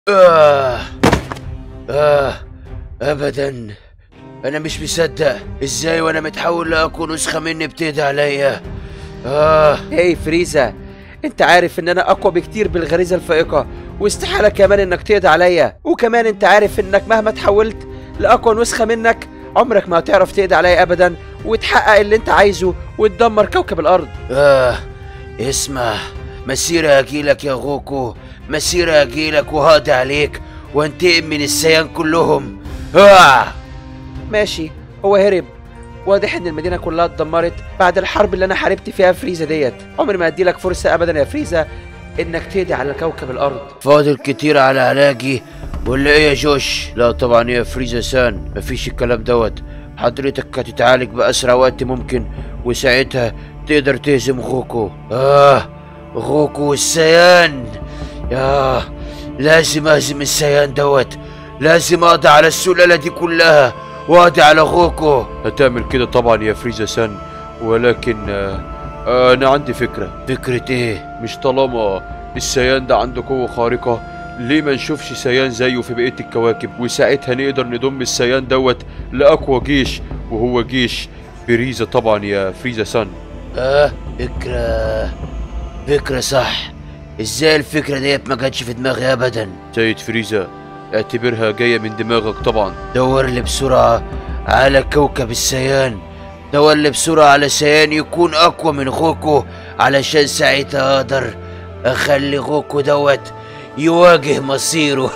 آه آه أبدا أنا مش مصدق إزاي وأنا متحول لأكون نسخة مني بتهدى عليا آه هي فريزا انت عارف ان انا اقوى بكتير بالغريزه الفائقه واستحاله كمان انك تقضي عليا وكمان انت عارف انك مهما تحولت لاقوى نسخه منك عمرك ما هتعرف تقضي عليا ابدا وتحقق اللي انت عايزه وتدمر كوكب الارض آه اسمع مسيرة أجيلك يا غوكو مسيرة أجيلك وهقضي عليك وانتقم من السيان كلهم آه ماشي هو هرب واضح ان المدينه كلها اتدمرت بعد الحرب اللي انا حاربت فيها فريزا ديت عمري ما اديلك فرصه ابدا يا فريزا انك تقضي على كوكب الارض فاضل كتير على علاجي ولا ايه يا جوش لا طبعا يا فريزا سان مفيش الكلام دوت حضرتك هتتعالج بأسرع وقت ممكن وساعتها تقدر تهزم غوكو آه غوكو والسيان يا لازم أهزم السيان دوت لازم أقضي على السلالة دي كلها وأقضي على غوكو هتعمل كده طبعا يا فريزا سان ولكن آه، آه، انا عندي فكرة فكرة ايه؟ مش طالما السيان ده عنده قوة خارقة ليه ما نشوفش سيان زيه في بقية الكواكب وساعتها نقدر نضم السيان دوت لأقوى جيش وهو جيش بريزا طبعا يا فريزا سان آه فكرة فكرة صح ازاي الفكرة ديت ما كانتش في دماغي أبدا سيد فريزا اعتبرها جاية من دماغك طبعا دور لي بسرعة على كوكب السيان دور لي بسرعة على سيان يكون أقوى من غوكو علشان ساعتها أقدر أخلي غوكو دوت يواجه مصيره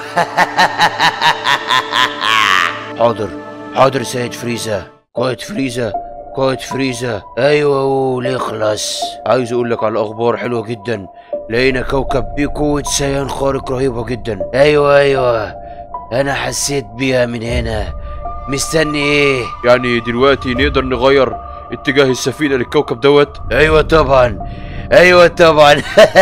حاضر حاضر سيد فريزا قائد فريزا قائد فريزا ايوه قول اخلص عايز اقول لك على اخبار حلوه جدا لقينا كوكب فيه قوه سيان خارق رهيبه جدا ايوه ايوه انا حسيت بيها من هنا مستني ايه يعني دلوقتي نقدر نغير اتجاه السفينة للكوكب دوت ايوه طبعا ايوه طبعا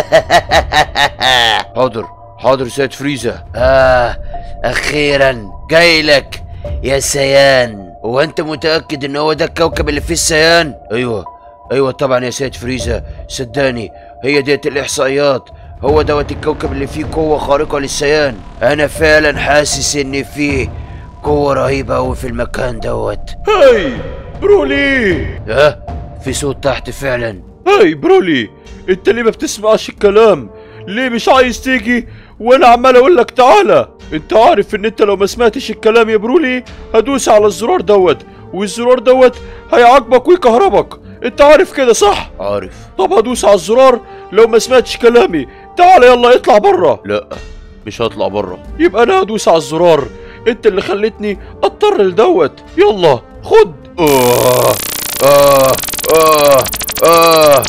حاضر حاضر سيد فريزا آه أخيرا جاي لك يا سيان هو أنت متأكد إن هو ده الكوكب اللي فيه السيان؟ أيوه أيوه طبعا يا سيد فريزا صدقني هي ديت الإحصائيات هو دوت الكوكب اللي فيه قوة خارقة للسيان أنا فعلا حاسس إن فيه قوة رهيبة أوي في المكان دوت هاي برولي ها في صوت تحت فعلا هاي برولي انت ليه ما بتسمعش الكلام ليه مش عايز تيجي وانا عمال اقول لك تعالى انت عارف ان انت لو ما سمعتش الكلام يا برولي هدوس على الزرار دوت والزرار دوت هيعاقبك ويكهربك انت عارف كده صح عارف طب هدوس على الزرار لو ما سمعتش كلامي تعالى يلا اطلع بره لا مش هطلع بره يبقى انا هدوس على الزرار انت اللي خلتني اضطر لدوت يلا خد آه آه آه آه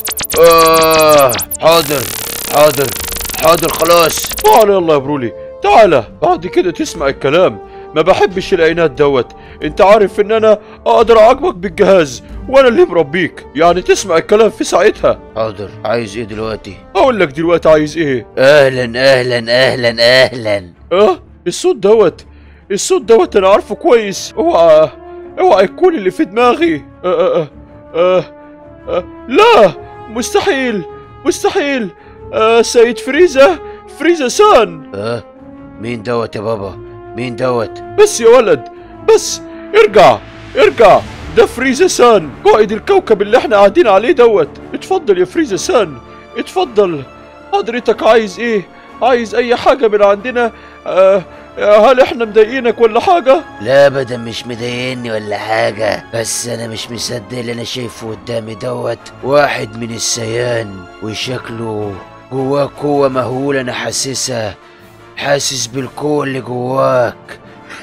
آه حاضر حاضر حاضر خلاص تعالى يلا يا برولي تعالى بعد كده تسمع الكلام ما بحبش العينات دوت انت عارف ان انا اقدر اعاقبك بالجهاز وانا اللي مربيك يعني تسمع الكلام في ساعتها حاضر عايز ايه دلوقتي اقول لك دلوقتي عايز ايه اهلا اهلا اهلا اهلا اه الصوت دوت الصوت دوت انا عارفه كويس اوعى اوعى يكون اللي في دماغي آه آه آه آه لا مستحيل مستحيل آه سيد فريزا فريزا سان اه مين دوت يا بابا مين دوت بس يا ولد بس ارجع ارجع ده فريزا سان قائد الكوكب اللي احنا قاعدين عليه دوت اتفضل يا فريزا سان اتفضل حضرتك عايز ايه عايز اي حاجة من عندنا آه هل احنا مضايقينك ولا حاجة لا ابدا مش مضايقني ولا حاجة بس انا مش مصدق اللي انا شايفه قدامي دوت واحد من السيان وشكله جواه قوة مهولة انا حاسسها حاسس بالقوة اللي جواك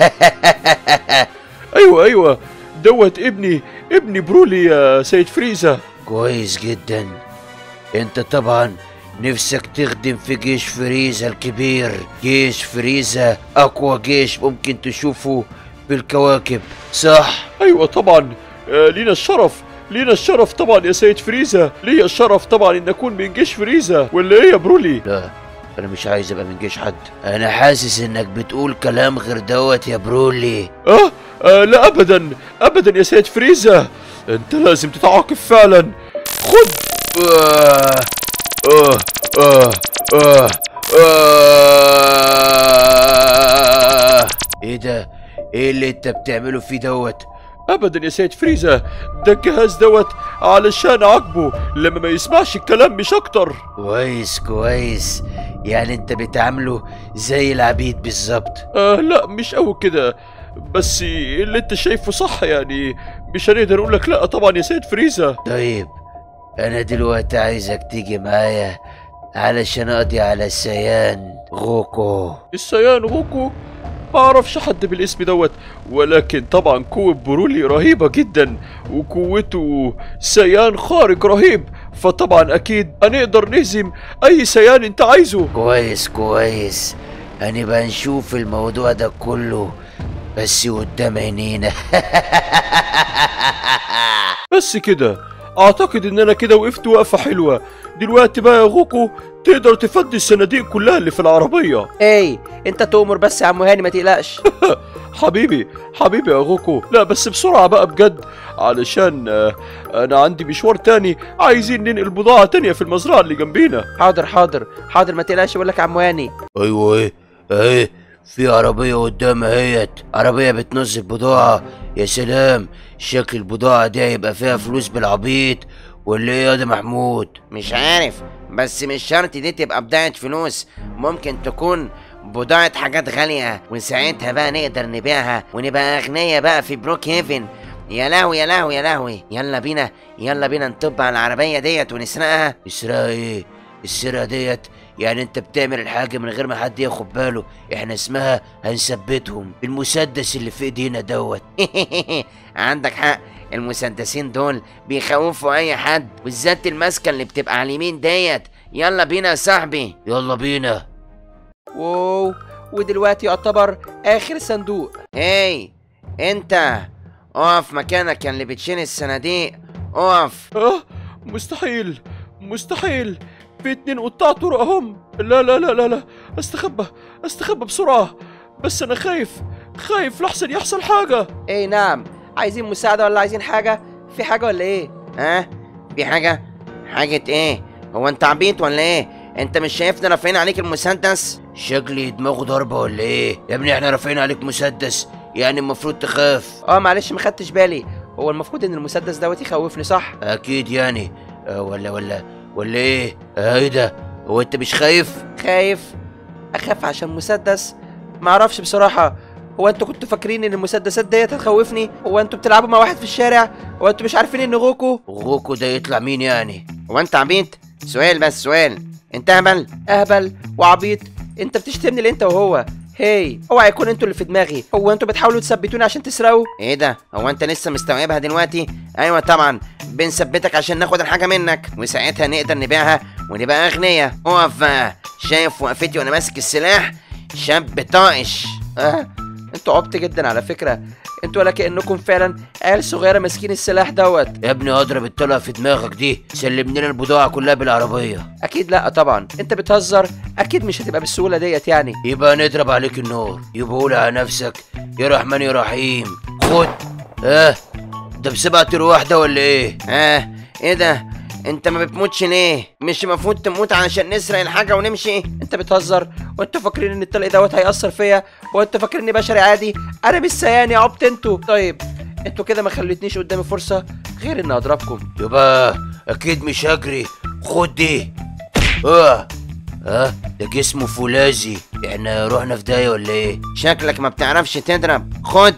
ايوه ايوه دوت ابني ابني برولي يا سيد فريزا كويس جدا انت طبعا نفسك تخدم في جيش فريزا الكبير جيش فريزا اقوى جيش ممكن تشوفه بالكواكب صح ايوه طبعا آه لينا الشرف لينا الشرف طبعا يا سيد فريزا ليا الشرف طبعا ان اكون من جيش فريزا ولا ايه يا برولي لا انا مش عايز ابقى من جيش حد انا حاسس انك بتقول كلام غير دوت يا برولي آه, اه لا ابدا ابدا يا سيد فريزا انت لازم تتعاقب فعلا خد آه آه آه آه آه ده ايه اللي انت بتعمله فيه دوت ابدا يا سيد فريزا ده الجهاز دوت علشان عاجبه لما ما يسمعش الكلام مش اكتر كويس كويس يعني انت بتعامله زي العبيد بالظبط آه لا مش قوي كده بس اللي انت شايفه صح يعني مش هنقدر اقول لك لا طبعا يا سيد فريزا طيب انا دلوقتي عايزك تيجي معايا علشان اقضي على السيان غوكو السيان غوكو ما اعرفش حد بالاسم دوت ولكن طبعا قوة برولي رهيبة جدا وقوته سيان خارق رهيب فطبعا اكيد هنقدر نهزم اي سيان انت عايزه كويس كويس هنبقى نشوف الموضوع ده كله بس قدام عينينا بس كده اعتقد ان انا كده وقفت وقفة حلوة دلوقتي بقى يا غوكو تقدر تفدي الصناديق كلها اللي في العربية هي انت تؤمر بس يا عم هاني ما تقلقش حبيبي حبيبي يا غوكو لا بس بسرعة بقى بجد علشان آه، انا عندي مشوار تاني عايزين ننقل بضاعة تانية في المزرعة اللي جنبينا حاضر حاضر حاضر ما تقلقش بقول لك يا عم هاني ايوه ايه ايه في عربية قدام اهيت عربية بتنزل بضاعة يا سلام شكل البضاعة دي هيبقى فيها فلوس بالعبيط ولا ايه يا ده محمود مش عارف بس مش شرط دي تبقى بضاعة فلوس ممكن تكون بضاعة حاجات غالية وساعتها بقى نقدر نبيعها ونبقى أغنياء بقى في بروك هيفن يا لهوي يا لهوي يا لهوي يلا بينا يلا بينا نطب على العربية ديت ونسرقها السرقة ايه السرقة ديت يعني انت بتعمل الحاجة من غير ما حد ياخد باله احنا اسمها هنثبتهم المسدس اللي في ايدينا دوت عندك حق المسدسين دول بيخوفوا أي حد بالذات الماسكة اللي بتبقى على اليمين ديت يلا بينا يا صاحبي يلا بينا واو ودلوقتي يعتبر اخر صندوق هاي انت اقف مكانك يا اللي بتشيل الصناديق اقف اه مستحيل مستحيل في اتنين قطاع طرق اهم لا لا لا لا لا استخبى استخبى بسرعة بس انا خايف خايف لحسن يحصل حاجة ايه نعم عايزين مساعدة ولا عايزين حاجة في حاجة ولا ايه ها في حاجة حاجة ايه هو انت عبيط ولا ايه انت مش شايفنا رافعين عليك المسدس شكلي دماغه ضربة ولا ايه يا ابني احنا رافعين عليك مسدس يعني المفروض تخاف اه معلش ما خدتش بالي هو المفروض ان المسدس دوت يخوفني صح اكيد يعني اه ولا ولا ولا ايه اه ايه ده هو انت مش خايف خايف اخاف عشان مسدس معرفش بصراحة هو انتوا كنتوا فاكرين ان المسدسات ديت هتخوفني هو انتوا بتلعبوا مع واحد في الشارع هو انتوا مش عارفين ان غوكو غوكو ده يطلع مين يعني هو انت عبيط سؤال بس سؤال انت هبل اهبل وعبيط انت بتشتمني ليه انت وهو هي اوعى يكون انتوا اللي في دماغي هو انتوا بتحاولوا تثبتوني عشان تسرقوا ايه ده هو انت لسه مستوعبها دلوقتي ايوه طبعا بنثبتك عشان ناخد الحاجه منك وساعتها نقدر نبيعها ونبقى اغنياء اقف بقى شايف وقفتي وانا ماسك السلاح شاب طائش اه انتوا عبط جدا على فكرة انتوا ولا كأنكم فعلا عيال صغيرة ماسكين السلاح دوت يا ابني اضرب الطلقة في دماغك دي سلم لنا البضاعة كلها بالعربية اكيد لا طبعا انت بتهزر اكيد مش هتبقى بالسهولة ديت يعني يبقى نضرب عليك النار يبقى قول على نفسك يا رحمن يا رحيم خد اه ده بسبعة ارواح ده ولا ايه اه ايه ده انت ما بتموتش ليه مش المفروض تموت علشان نسرق الحاجه ونمشي انت بتهزر وانتوا فاكرين ان الطلق دوت هيأثر فيا وانتوا فاكريني بشري عادي انا مش سيان يا عبط انتوا طيب انتوا كده ما خليتنيش قدامي فرصة غير ان اضربكم يبقى اكيد مش هجري خد دي اه اه ده جسمه فولاذي احنا رحنا في داهية ولا ايه شكلك ما بتعرفش تضرب خد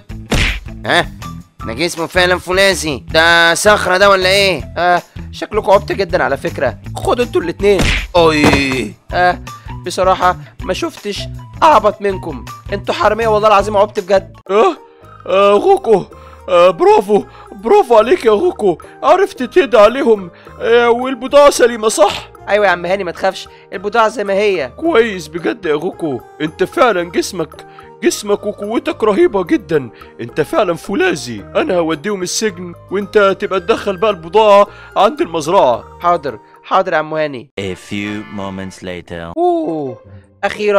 ها ده جسمه فعلا فولاذي ده صخره ده ولا ايه اه شكلكم عبط جدا على فكرة خدوا انتوا الاتنين اي اه بصراحة ما شفتش اعبط منكم انتوا حرامية والله العظيم عبط بجد اه, آه غوكو آه برافو برافو عليك يا غوكو عرفت تهدى عليهم آه والبضاعة سليمة صح ايوه يا عم هاني ما تخافش البضاعة زي ما هي كويس بجد يا غوكو انت فعلا جسمك جسمك وقوتك رهيبة جدا انت فعلا فولاذي انا هوديهم السجن وانت تبقى تدخل بقى البضاعة عند المزرعة حاضر حاضر يا عم هاني A few moments later. اوه اخيرا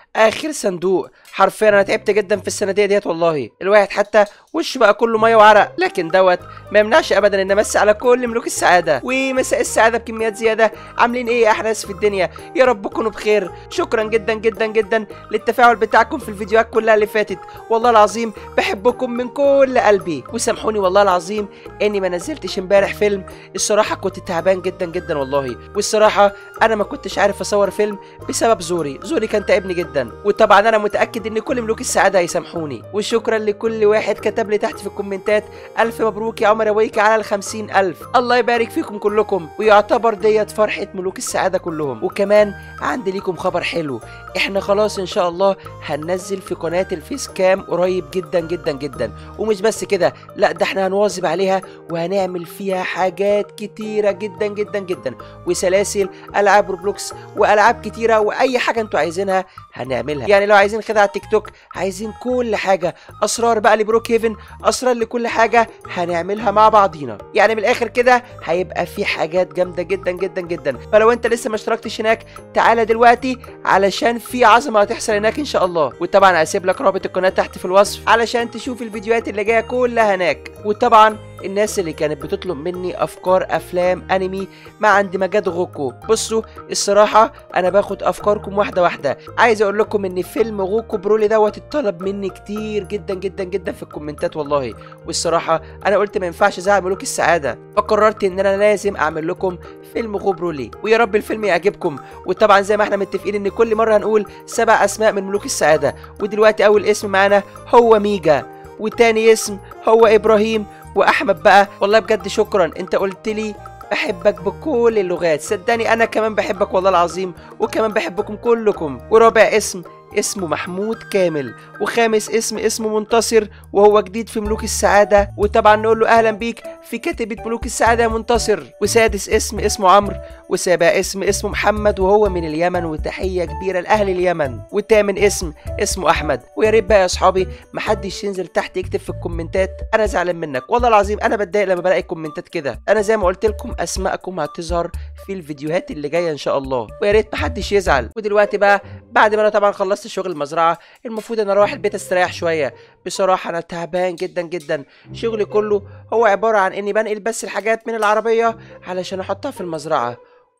اخر صندوق حرفيا انا تعبت جدا في الصناديق ديت والله الواحد حتى وشه بقى كله ميه وعرق لكن دوت ما يمنعش ابدا ان امسي على كل ملوك السعاده ومساء السعاده بكميات زياده عاملين ايه يا احلى ناس في الدنيا يا رب تكونوا بخير شكرا جدا جدا جدا للتفاعل بتاعكم في الفيديوهات كلها اللي فاتت والله العظيم بحبكم من كل قلبي وسامحوني والله العظيم اني ما نزلتش امبارح فيلم الصراحه كنت تعبان جدا جدا والله والصراحه انا ما كنتش عارف اصور فيلم بسبب زوري زوري كان تعبني جدا وطبعا انا متاكد ان كل ملوك السعاده هيسامحوني وشكرا لكل واحد كتب لي تحت في الكومنتات الف مبروك يا عمر يا ويك على الخمسين الف الله يبارك فيكم كلكم ويعتبر ديت فرحه ملوك السعاده كلهم وكمان عندي ليكم خبر حلو احنا خلاص ان شاء الله هننزل في قناه الفيس كام قريب جدا جدا جدا ومش بس كده لا ده احنا هنواظب عليها وهنعمل فيها حاجات كتيره جدا جدا جدا وسلاسل العاب روبلوكس والعاب كتيره واي حاجه انتوا عايزينها هنعملها يعني لو عايزين خدعه تيك توك عايزين كل حاجه اسرار بقى لبروك هيفن اسرار لكل حاجه هنعملها مع بعضينا يعني من الاخر كده هيبقى في حاجات جامده جدا جدا جدا فلو انت لسه ما اشتركتش هناك تعالى دلوقتي علشان في عظمه هتحصل هناك ان شاء الله وطبعا هسيب لك رابط القناه تحت في الوصف علشان تشوف الفيديوهات اللي جايه كلها هناك وطبعا الناس اللي كانت بتطلب مني افكار افلام انمي مع اندماجات غوكو بصوا الصراحه انا باخد افكاركم واحده واحده عايز اقول لكم ان فيلم غوكو برولي دوت اتطلب مني كتير جدا جدا جدا في الكومنتات والله والصراحه انا قلت ما ينفعش ازعل ملوك السعاده فقررت ان انا لازم اعمل لكم فيلم غو برولي ويا رب الفيلم يعجبكم وطبعا زي ما احنا متفقين ان كل مره هنقول سبع اسماء من ملوك السعاده ودلوقتي اول اسم معانا هو ميجا وتاني اسم هو ابراهيم واحمد بقى والله بجد شكرا انت قلت لي بحبك بكل اللغات صدقني انا كمان بحبك والله العظيم وكمان بحبكم كلكم ورابع اسم اسمه محمود كامل وخامس اسم اسمه منتصر وهو جديد في ملوك السعادة وطبعا نقول له أهلا بيك في كتبة ملوك السعادة يا منتصر وسادس اسم اسمه عمرو وسابع اسم اسمه محمد وهو من اليمن وتحية كبيرة لأهل اليمن وتامن اسم اسمه أحمد ويا ريت بقى يا أصحابي محدش ينزل تحت يكتب في الكومنتات أنا زعلان منك والله العظيم أنا بتضايق لما بلاقي كومنتات كده أنا زي ما قلت لكم أسماءكم هتظهر في الفيديوهات اللي جاية إن شاء الله ويا ريت محدش يزعل ودلوقتي بقى بعد ما أنا طبعا خلصت شغل المزرعة المفروض أنا أروح البيت أستريح شوية بصراحة أنا تعبان جدا جدا شغلي كله هو عبارة عن إني بنقل بس الحاجات من العربية علشان أحطها في المزرعة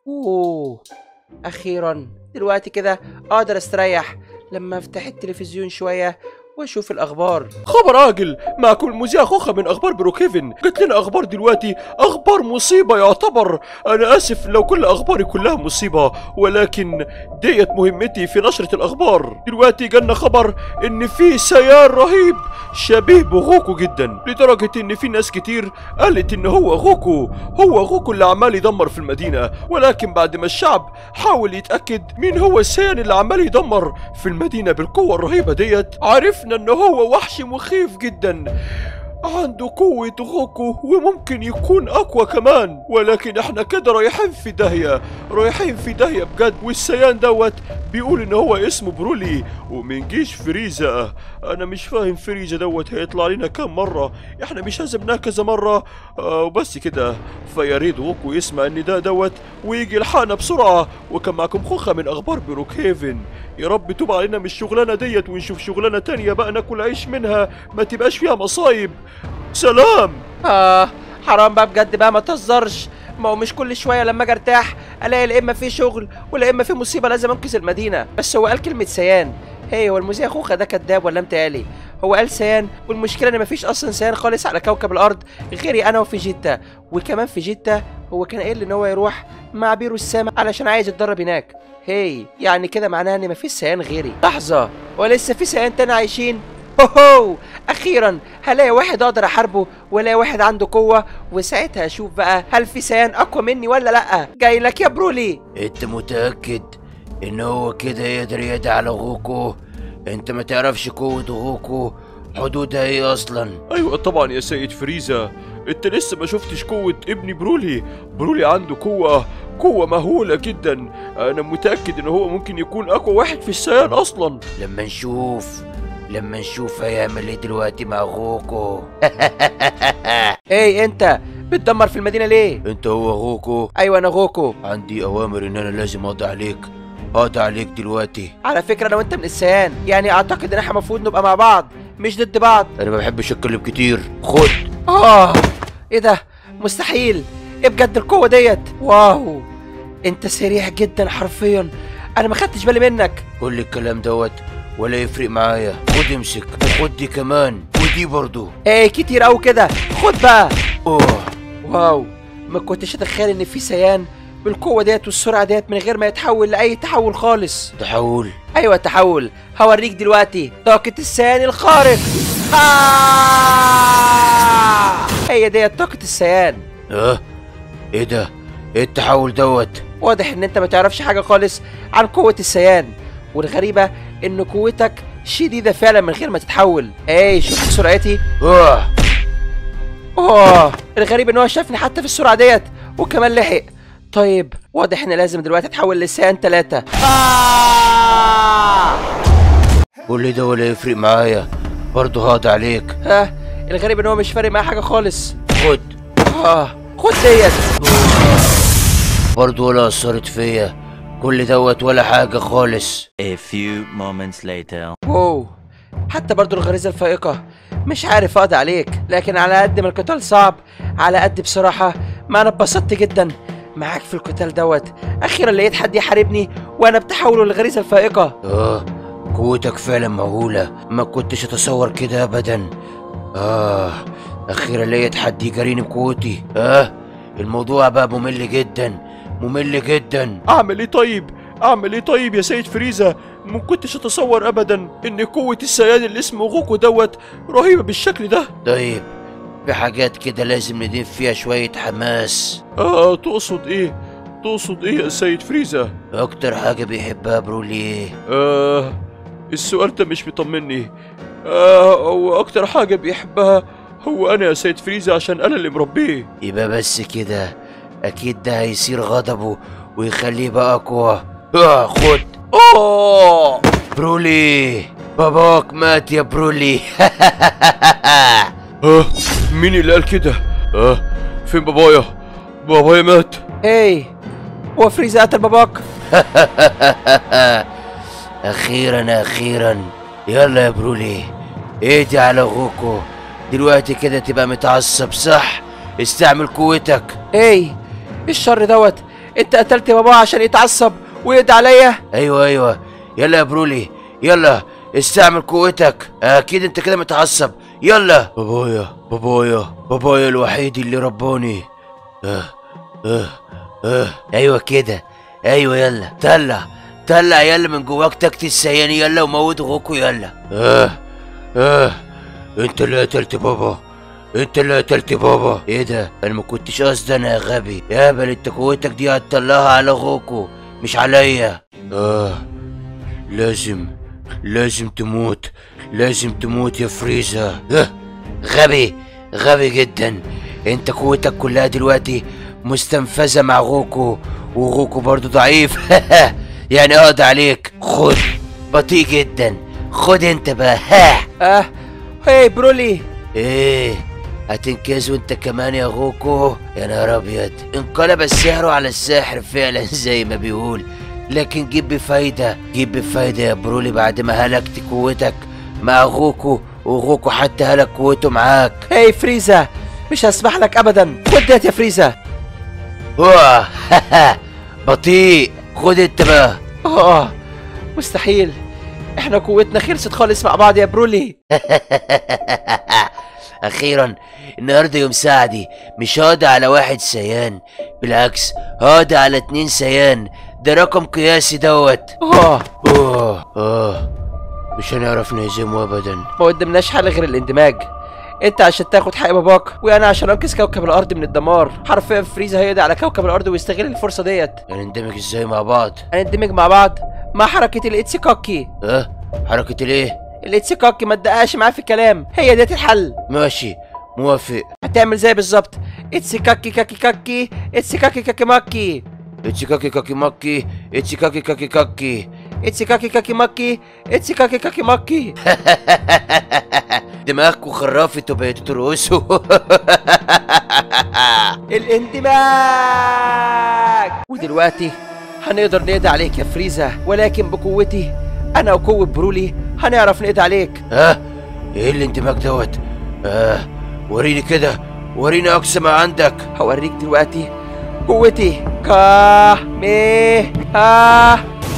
أوه أخيرا دلوقتي كده أقدر أستريح لما أفتح التلفزيون شوية وأشوف الأخبار خبر عاجل معكم المذيع خوخة من اخبار بروكيفن جت لنا اخبار دلوقتي اخبار مصيبة يعتبر انا اسف لو كل اخباري كلها مصيبة ولكن ديت مهمتي في نشرة الاخبار دلوقتي جالنا خبر ان في سيار رهيب شبيه بغوكو جدا لدرجة ان في ناس كتير قالت ان هو غوكو هو غوكو اللي عمال يدمر في المدينة ولكن بعد ما الشعب حاول يتأكد مين هو السيان اللي عمال يدمر في المدينة بالقوة الرهيبة ديت عرفنا ان هو وحش مخيف جدا عنده قوة غوكو وممكن يكون أقوى كمان ولكن احنا كده رايحين في داهية رايحين في داهية بجد والسيان دوت بيقول ان هو اسمه برولي ومن جيش فريزا انا مش فاهم فريزا دوت هيطلع لنا كام مرة احنا مش هزمناه كذا مرة آه وبس كده فيا ريت غوكو يسمع ان ده دوت ويجي يلحقنا بسرعة وكان معكم خوخة من اخبار بروكهيفن يا رب توب علينا من الشغلانة ديت ونشوف شغلانة تانية بقى ناكل عيش منها ما تبقاش فيها مصايب سلام آه حرام بقى بجد بقى ما تهزرش ما هو مش كل شويه لما اجي ارتاح الاقي لا اما في شغل ولا اما في مصيبه لازم انقذ المدينه بس هو قال كلمه سيان هي هو المذيع خوخه ده كداب ولا متهيألي هو قال سيان والمشكله ان مفيش اصلا سيان خالص على كوكب الارض غيري انا وفيجيتا وكمان فيجيتا هو كان قايل ان هو يروح مع بيرو السما علشان عايز يتدرب هناك هي يعني كده معناها ان مفيش سيان غيري لحظه ولسه في سيان تاني عايشين هوهو اخيرا هلاقي واحد اقدر احاربه والاقي واحد عنده قوه وساعتها اشوف بقى هل في سيان اقوى مني ولا لا جاي لك يا برولي انت متأكد ان هو كده يقدر يدعي على غوكو انت ما تعرفش قوة غوكو حدودها ايه اصلا ايوه طبعا يا سيد فريزا انت لسه ما شفتش قوة ابني برولي برولي عنده قوة قوة مهولة جدا انا متأكد ان هو ممكن يكون اقوى واحد في السيان اصلا لما نشوف لما نشوف هيعمل ايه دلوقتي مع غوكو ايه انت بتدمر في المدينه ليه انت هو غوكو ايوه انا غوكو عندي اوامر ان انا لازم اقضي عليك هقضي عليك دلوقتي على فكره انا وانت من السيان يعني اعتقد ان احنا المفروض نبقى مع بعض مش ضد بعض انا ما بحبش اتكلم كتير خد اه ايه ده مستحيل ايه بجد القوه ديت واو انت سريع جدا حرفيا انا ما خدتش بالي منك كل الكلام دوت ولا يفرق معايا خد امسك وخد دي كمان ودي برضو ايه كتير قوي كده خد بقى اوه واو ما كنتش اتخيل ان في سيان بالقوه ديت والسرعه ديت من غير ما يتحول لاي تحول خالص تحول ايوه تحول هوريك دلوقتي طاقه السيان الخارق آه! هي ديت طاقه السيان اه ايه ده ايه التحول دوت واضح ان انت ما تعرفش حاجه خالص عن قوه السيان والغريبه ان قوتك شديده فعلا من غير ما تتحول ايه شفت سرعتي اه اوه الغريب ان هو شافني حتى في السرعه ديت وكمان لحق طيب واضح ان لازم دلوقتي اتحول لسيان ثلاثة آه! كل ده ولا يفرق معايا برضه هقضي عليك ها الغريب ان هو مش فارق معاه حاجه خالص خد اه خد ديت برضه ولا اثرت فيا كل دوت ولا حاجه خالص A few moments later. واو حتى برضو الغريزة الفائقة مش عارف اقضي عليك لكن على قد ما القتال صعب على قد بصراحة ما انا اتبسطت جدا معاك في القتال دوت اخيرا لقيت حد يحاربني وانا بتحوله للغريزة الفائقة اه قوتك فعلا مهولة ما كنتش اتصور كده ابدا اه اخيرا لقيت حد يجاريني بقوتي اه الموضوع بقى ممل جدا ممل جدا اعمل ايه طيب اعمل ايه طيب يا سيد فريزا ما كنتش اتصور ابدا ان قوة السيان اللي اسمه غوكو دوت رهيبة بالشكل ده طيب في حاجات كده لازم نضيف فيها شوية حماس اه تقصد ايه تقصد ايه يا سيد فريزا اكتر حاجة بيحبها برولي ايه آه السؤال ده مش مطمني آه هو أكتر حاجة بيحبها هو أنا يا سيد فريزا عشان أنا اللي مربيه يبقى بس كده اكيد ده هيصير غضبه ويخليه بقى اقوى اه خد اوه برولي باباك مات يا برولي آه مين اللي قال كده؟ آه فين بابايا؟ بابايا مات ايه هو فريزا قتل باباك اخيرا اخيرا يلا يا برولي ايدي على غوكو دلوقتي كده تبقى متعصب صح استعمل قوتك ايه الشر دوت انت قتلت باباه عشان يتعصب ويقضي عليا ايوه ايوه يلا يا برولي يلا استعمل قوتك اكيد انت كده متعصب يلا بابايا بابايا بابايا الوحيد اللي رباني اه اه اه ايوه كده ايوه يلا طلع طلع يلا من جواك طاقة السيان يلا وموت غوكو يلا اه اه انت اللي قتلت بابا انت اللي قتلت بابا ايه ده انا ما كنتش قصدي انا يا غبي يا بل انت قوتك دي هتطلعها على غوكو مش عليا اه لازم لازم تموت لازم تموت يا فريزا اه غبي غبي جدا انت قوتك كلها دلوقتي مستنفذة مع غوكو وغوكو برضو ضعيف يعني اقضي عليك خد بطيء جدا خد انت بقى ها اه هي برولي ايه هتنكزوا انت كمان يا غوكو يا نهار ابيض انقلب السحر على الساحر فعلا زي ما بيقول لكن جيب بفايدة جيب بفايدة يا برولي بعد ما هلكت قوتك مع غوكو وغوكو حتى هلك قوته معاك هي فريزا مش هسمح لك ابدا خد ديت يا فريزا واه بطيء خد انت بقى اه مستحيل احنا قوتنا خلصت خالص مع بعض يا برولي اخيرا النهارده يوم سعدي مش هقضي على واحد سيان بالعكس هقضي على اتنين سيان ده رقم قياسي دوت اه اوه اه مش هنعرف نهزمه ابدا ما قدمناش حل غير الاندماج انت عشان تاخد حق باباك وانا عشان انقذ كوكب الارض من الدمار حرفيا فريزا هيقضي على كوكب الارض ويستغل الفرصه ديت هنندمج ازاي مع بعض هندمج مع بعض مع حركه الاتسيكاكي اه حركة الايه الاتسيكاكي ما تدققش معاه في الكلام هي ديت الحل ماشي موافق هتعمل زي بالظبط اتسيكاكي كاكي كاكي اتسيكاكي كاكي ماكي اتشيكاكي كاكي ماكي اتشيكاكي كاكي كاكي اتسيكاكي كاكي ماكي اتسيكاكي كاكي ماكي دماغكوا خرفت وبقيتوا ترقصوا الاندماج ودلوقتي هنقدر نقضي عليك يا فريزا ولكن بقوتي انا وقوة برولي هنعرف نقضي عليك ها ايه الاندماج دوت آه وريني كده وريني اقصى ما عندك هوريك دلوقتي قوتي كا مي ها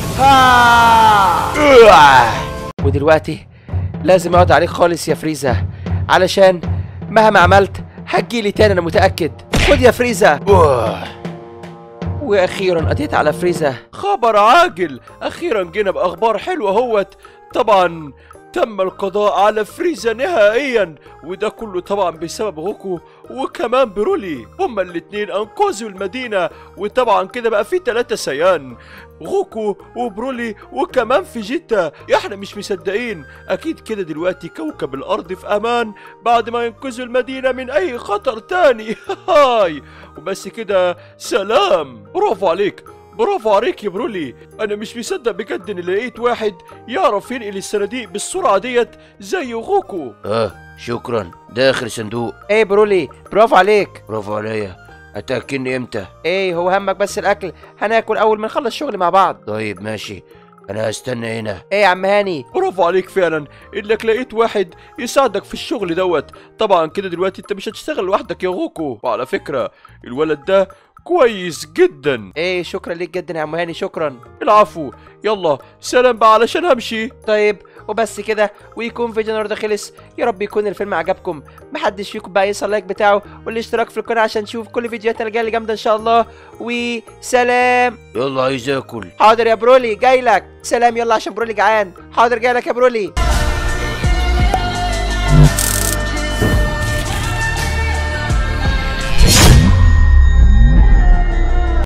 ها ودلوقتي لازم اقعد عليك خالص يا فريزا علشان مهما عملت هتجيلي تاني انا متاكد خد يا فريزا أوه. واخيرا قضيت على فريزا خبر عاجل اخيرا جينا باخبار حلوه اهوت طبعا تم القضاء على فريزا نهائيا وده كله طبعا بسبب غوكو وكمان برولي هما الاتنين انقذوا المدينة وطبعا كده بقى في تلاتة سيان غوكو وبرولي وكمان فيجيتا احنا مش مصدقين اكيد كده دلوقتي كوكب الارض في امان بعد ما ينقذوا المدينة من اي خطر تاني هاي وبس كده سلام برافو عليك برافو عليك يا برولي انا مش مصدق بجد اني لقيت واحد يعرف ينقل الصناديق بالسرعه ديت زي غوكو اه شكرا ده اخر صندوق ايه برولي برافو عليك برافو عليا هتاكلني امتى ايه هو همك بس الاكل هناكل اول ما نخلص شغل مع بعض طيب ماشي انا هستنى هنا ايه يا عم هاني برافو عليك فعلا انك لقيت واحد يساعدك في الشغل دوت طبعا كده دلوقتي انت مش هتشتغل لوحدك يا غوكو وعلى فكره الولد ده كويس جدا ايه شكرا ليك جدا يا عم هاني شكرا العفو يلا سلام بقى علشان همشي طيب وبس كده ويكون فيديو النهارده خلص يا رب يكون الفيلم عجبكم محدش فيكم بقى ينسى اللايك بتاعه والاشتراك في القناه عشان نشوف كل فيديوهاتنا الجايه اللي جامده ان شاء الله وسلام يلا عايز اكل حاضر يا برولي جاي لك سلام يلا عشان برولي جعان حاضر جاي لك يا برولي